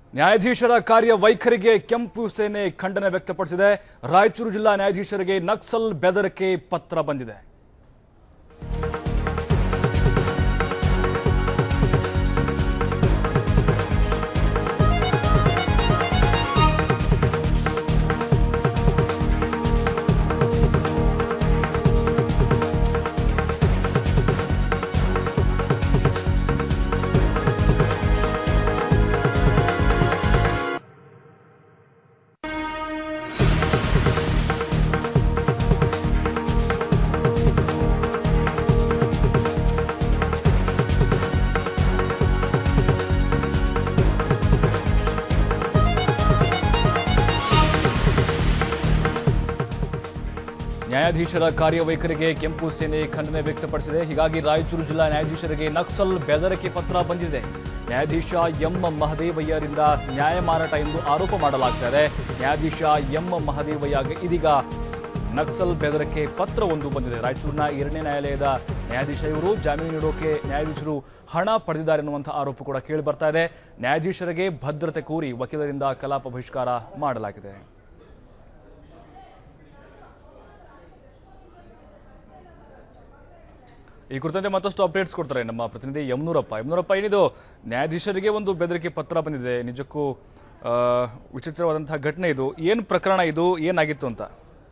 ನ್ಯಾಯಾಧೀಶರ ಕಾರ್ಯ ವೈಖರಿಗೆ ಕೆಂಪು ಸೇನೆ ಖಂಡನೆ ವ್ಯಕ್ತಪಡಿಸಿದೆ ರಾಯಚೂರು ಜಿಲ್ಲಾ ನ್ಯಾಯಾಧೀಶರಿಗೆ ನಕ್ಸಲ್ ಬೆದರಿಕೆ ಪತ್ರ ಬಂದಿದೆ ನ್ಯಾಯಾಧೀಶರ ಕಾರ್ಯವೈಖರಿಗೆ ಕೆಂಪು ಸೇನೆ ಖಂಡನೆ ವ್ಯಕ್ತಪಡಿಸಿದೆ ಹೀಗಾಗಿ ರಾಯಚೂರು ಜಿಲ್ಲಾ ನ್ಯಾಯಾಧೀಶರಿಗೆ ನಕ್ಸಲ್ ಬೆದರಿಕೆ ಪತ್ರ ಬಂದಿದೆ ನ್ಯಾಯಾಧೀಶ ಎಂ ಮಹದೇವಯ್ಯರಿಂದ ನ್ಯಾಯ ಮಾರಾಟ ಎಂದು ಆರೋಪ ಮಾಡಲಾಗ್ತಾ ಇದೆ ನ್ಯಾಯಾಧೀಶ ಎಂ ಮಹದೇವಯ್ಯಗೆ ಇದೀಗ ನಕ್ಸಲ್ ಬೆದರಿಕೆ ಪತ್ರವೊಂದು ಬಂದಿದೆ ರಾಯಚೂರಿನ ಎರಡನೇ ನ್ಯಾಯಾಲಯದ ನ್ಯಾಯಾಧೀಶ ಇವರು ಜಾಮೀನು ನೀಡೋಕೆ ನ್ಯಾಯಾಧೀಶರು ಹಣ ಪಡೆದಿದ್ದಾರೆ ಎನ್ನುವಂತಹ ಆರೋಪ ಕೂಡ ಕೇಳಿ ಬರ್ತಾ ಇದೆ ನ್ಯಾಯಾಧೀಶರಿಗೆ ಭದ್ರತೆ ಕೋರಿ ವಕೀಲರಿಂದ ಕಲಾಪ ಬಹಿಷ್ಕಾರ ಮಾಡಲಾಗಿದೆ ಈ ಕುರಿತಂತೆ ಮತ್ತಷ್ಟು ಅಪ್ಡೇಟ್ಸ್ ಕೊಡ್ತಾರೆ ನಮ್ಮ ಪ್ರತಿನಿಧಿ ಯಮನೂರಪ್ಪ ಯಮನೂರಪ್ಪ ಏನಿದು ನ್ಯಾಯಾಧೀಶರಿಗೆ ಒಂದು ಬೆದರಿಕೆ ಪತ್ರ ಬಂದಿದೆ ನಿಜಕ್ಕೂ ಆ, ವಿಚಿತ್ರವಾದಂತಹ ಘಟನೆ ಇದು ಏನು ಪ್ರಕರಣ ಇದು ಏನಾಗಿತ್ತು ಅಂತ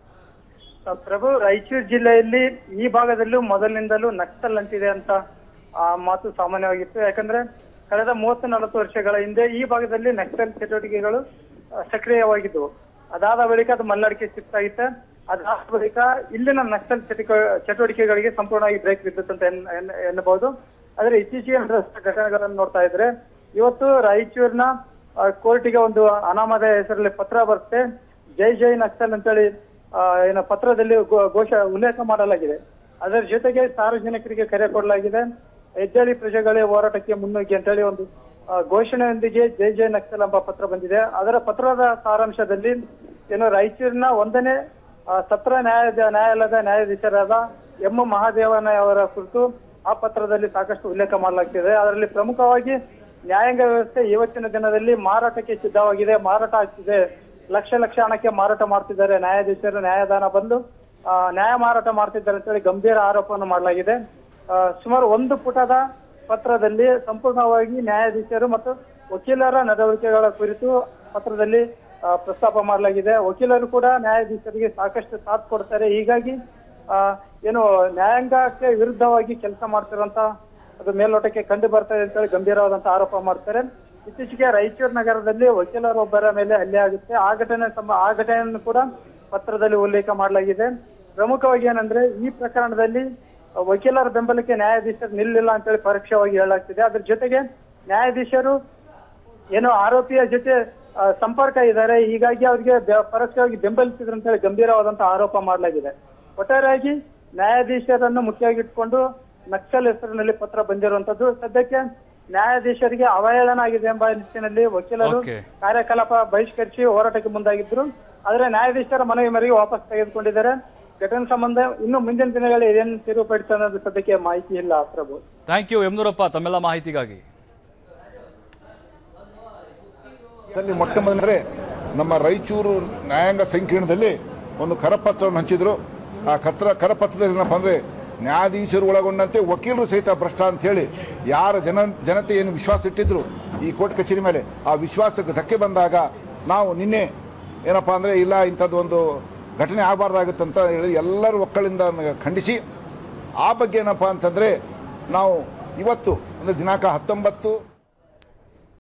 ಪ್ರಭು ರಾಯಚೂರು ಜಿಲ್ಲೆಯಲ್ಲಿ ಈ ಭಾಗದಲ್ಲೂ ಮೊದಲಿನಿಂದಲೂ ನಕ್ಸಲ್ ಅಂತಿದೆ ಅಂತ ಆ ಮಾತು ಸಾಮಾನ್ಯವಾಗಿತ್ತು ಯಾಕಂದ್ರೆ ಕಳೆದ ಮೂವತ್ತು ನಲವತ್ತು ವರ್ಷಗಳ ಹಿಂದೆ ಈ ಭಾಗದಲ್ಲಿ ನಕ್ಸಲ್ ಚಟುವಟಿಕೆಗಳು ಆ, ಸಕ್ರಿಯವಾಗಿದ್ದವು ಅದಾದ ಬಳಿಕ ಅದು ಮಲ್ಲಡಿಕೆ ಶಿಫ್ಟ್ ಆಗಿತ್ತೆ ಅದಾದ ಬಳಿಕ ಇಲ್ಲಿನ ನಕ್ಸಲ್ ಚಟುಕ ಚಟುವಟಿಕೆಗಳಿಗೆ ಸಂಪೂರ್ಣವಾಗಿ ಬ್ರೇಕ್ ಬಿದ್ದಿತ್ತು ಅಂತ ಎನ್- ಎನ್- ಎನ್ನಬಹುದು ಆದ್ರೆ ಇತ್ತೀಚೆಗೆ ನಡೆದ ಘಟನೆಗಳನ್ನು ನೋಡ್ತಾ ಇದ್ರೆ ಇವತ್ತು ರಾಯಚೂರಿನ ಆ, ಕೋರ್ಟಿಗೆ ಒಂದು ಅನಾಮಧೇಯ ಹೆಸರಲ್ಲಿ ಪತ್ರ ಬರುತ್ತೆ ಜೈ ಜೈ ನಕ್ಸಲ್ ಅಂತೇಳಿ ಆ, ಏನು ಪತ್ರದಲ್ಲಿ ಗೋ- ಘೋಷ ಉಲ್ಲೇಖ ಮಾಡಲಾಗಿದೆ ಅದರ ಜೊತೆಗೆ ಸಾರ್ವಜನಿಕರಿಗೆ ಕರೆ ಕೊಡಲಾಗಿದೆ ಹೆಜ್ಜಾಳಿ ಪ್ರಜೆಗಳೇ ಹೋರಾಟಕ್ಕೆ ಮುನ್ನುಗ್ಗಿ ಅಂತೇಳಿ ಒಂದು ಆ, ಘೋಷಣೆಯೊಂದಿಗೆ ಜೈ ಜೈ ನಕ್ಸಲ್ ಎಂಬ ಪತ್ರ ಬಂದಿದೆ ಅದರ ಪತ್ರದ ಸಾರಾಂಶದಲ್ಲಿ ಏನು ರಾಯಚೂರಿನ ಒಂದನೇ ಆ, ಸತ್ರ ನ್ಯಾಯಾಧ ನ್ಯಾಯಾಲಯದ ನ್ಯಾಯಾಧೀಶರಾದ ಎಂ ಮಹಾದೇವನ ಅವರ ಕುರಿತು ಆ ಪತ್ರದಲ್ಲಿ ಸಾಕಷ್ಟು ಉಲ್ಲೇಖ ಮಾಡಲಾಗ್ತಿದೆ ಅದರಲ್ಲಿ ಪ್ರಮುಖವಾಗಿ ನ್ಯಾಯಾಂಗ ವ್ಯವಸ್ಥೆ ಇವತ್ತಿನ ದಿನದಲ್ಲಿ ಮಾರಾಟಕ್ಕೆ ಸಿದ್ಧವಾಗಿದೆ ಮಾರಾಟ ಆಗ್ತಿದೆ ಲಕ್ಷ ಲಕ್ಷ ಹಣಕ್ಕೆ ಮಾರಾಟ ಮಾಡ್ತಿದ್ದಾರೆ ನ್ಯಾಯಾಧೀಶರು ನ್ಯಾಯದಾನ ಬಂದು ಆ, ನ್ಯಾಯ ಮಾರಾಟ ಮಾಡ್ತಿದ್ದಾರೆ ಅಂತೇಳಿ ಗಂಭೀರ ಆರೋಪವನ್ನು ಮಾಡಲಾಗಿದೆ ಆ, ಸುಮಾರು ಒಂದು ಪುಟದ ಪತ್ರದಲ್ಲಿ ಸಂಪೂರ್ಣವಾಗಿ ನ್ಯಾಯಾಧೀಶರು ಮತ್ತು ವಕೀಲರ ನಡವಳಿಕೆಗಳ ಕುರಿತು ಪತ್ರದಲ್ಲಿ ಆ, ಪ್ರಸ್ತಾಪ ಮಾಡಲಾಗಿದೆ ವಕೀಲರು ಕೂಡ ನ್ಯಾಯಾಧೀಶರಿಗೆ ಸಾಕಷ್ಟು ಸಾಥ್ ಕೊಡ್ತಾರೆ ಹೀಗಾಗಿ ಆ, ಏನು ನ್ಯಾಯಾಂಗಕ್ಕೆ ವಿರುದ್ಧವಾಗಿ ಕೆಲಸ ಮಾಡ್ತಿರುವಂತ ಅದು ಮೇಲ್ನೋಟಕ್ಕೆ ಕಂಡು ಬರ್ತಾ ಇದೆ ಅಂತೇಳಿ ಗಂಭೀರವಾದಂತ ಆರೋಪ ಮಾಡ್ತಾರೆ ಇತ್ತೀಚೆಗೆ ರಾಯಚೂರು ನಗರದಲ್ಲಿ ವಕೀಲರೊಬ್ಬರ ಮೇಲೆ ಹಲ್ಲೆ ಆಗುತ್ತೆ ಆ ಘಟನೆ ಸಂಬ ಆ ಘಟನೆಯನ್ನು ಕೂಡ ಪತ್ರದಲ್ಲಿ ಉಲ್ಲೇಖ ಮಾಡಲಾಗಿದೆ ಪ್ರಮುಖವಾಗಿ ಏನಂದ್ರೆ ಈ ಪ್ರಕರಣದಲ್ಲಿ ವಕೀಲರ ಬೆಂಬಲಕ್ಕೆ ನ್ಯಾಯಾಧೀಶರು ನಿಲ್ಲಿಲ್ಲ ಅಂತೇಳಿ ಪರೋಕ್ಷವಾಗಿ ಹೇಳಲಾಗ್ತಿದೆ ಅದ್ರ ಜೊತೆಗೆ ನ್ಯಾಯಾಧೀಶರು ಏನು ಆರೋಪಿಯ ಜೊತೆ ಆ, ಸಂಪರ್ಕ ಇದ್ದಾರೆ ಹೀಗಾಗಿ ಅವರಿಗೆ ಬೆ- ಪರೋಕ್ಷವಾಗಿ ಬೆಂಬಲಿಸಿದ್ರು ಅಂತ ಹೇಳಿ ಗಂಭೀರವಾದಂತ ಆರೋಪ ಮಾಡಲಾಗಿದೆ ಒಟ್ಟಾರೆಯಾಗಿ ನ್ಯಾಯಾಧೀಶರನ್ನು ಮುಖ್ಯವಾಗಿ ಇಟ್ಕೊಂಡು ನಕ್ಸಲ್ ಹೆಸರಿನಲ್ಲಿ ಪತ್ರ ಬಂದಿರುವಂತದ್ದು ಸದ್ಯಕ್ಕೆ ನ್ಯಾಯಾಧೀಶರಿಗೆ ಅವಹೇಳನ ಆಗಿದೆ ಎಂಬ ನಿಟ್ಟಿನಲ್ಲಿ ವಕೀಲರು Okay. ಕಾರ್ಯಕಲಾಪ ಬಹಿಷ್ಕರಿಸಿ ಹೋರಾಟಕ್ಕೆ ಮುಂದಾಗಿದ್ರು ಆದ್ರೆ ನ್ಯಾಯಾಧೀಶರ ಮನವಿ ಮೇರೆಗೆ ವಾಪಸ್ ತೆಗೆದುಕೊಂಡಿದ್ದಾರೆ ಘಟನೆ ಸಂಬಂಧ ಇನ್ನು ಮುಂದಿನ ದಿನಗಳಲ್ಲಿ ಏನೇನು ತಿರುವು ಪಡಿತ ಅನ್ನೋದು ಸದ್ಯಕ್ಕೆ ಮಾಹಿತಿ ಇಲ್ಲ ಪ್ರಭು ಥ್ಯಾಂಕ್ ಯು ಯಮನೂರಪ್ಪ ತಮ್ಮೆಲ್ಲ ಮಾಹಿತಿಗಾಗಿ ಅಲ್ಲಿ ಮೊಟ್ಟ ಮೊದಲನೇ ನಮ್ಮ ರಾಯಚೂರು ನ್ಯಾಯಾಂಗ ಸಂಕೀರ್ಣದಲ್ಲಿ ಒಂದು ಕರಪತ್ರವನ್ನು ಹಂಚಿದ್ರು ಆ ಕತ್ರ ಕರಪತ್ರದಲ್ಲಿ ಏನಪ್ಪ ಅಂದರೆ ನ್ಯಾಯಾಧೀಶರು ಒಳಗೊಂಡಂತೆ ವಕೀಲರು ಸಹಿತ ಭ್ರಷ್ಟ ಅಂತ ಹೇಳಿ ಯಾರ ಜನ ಜನತೆ ಏನು ವಿಶ್ವಾಸ ಇಟ್ಟಿದ್ರು ಈ ಕೋರ್ಟ್ ಕಚೇರಿ ಮೇಲೆ ಆ ವಿಶ್ವಾಸಕ್ಕೆ ಧಕ್ಕೆ ಬಂದಾಗ ನಾವು ನಿನ್ನೆ ಏನಪ್ಪ ಅಂದರೆ ಇಲ್ಲ ಇಂಥದ್ದು ಒಂದು ಘಟನೆ ಆಗಬಾರ್ದಾಗುತ್ತಂತ ಹೇಳಿ ಎಲ್ಲರೂ ಒಕ್ಕಳಿಂದ ಖಂಡಿಸಿ ಆ ಬಗ್ಗೆ ಏನಪ್ಪ ಅಂತಂದರೆ ನಾವು ಇವತ್ತು ಅಂದರೆ ದಿನಾಂಕ ಹತ್ತೊಂಬತ್ತು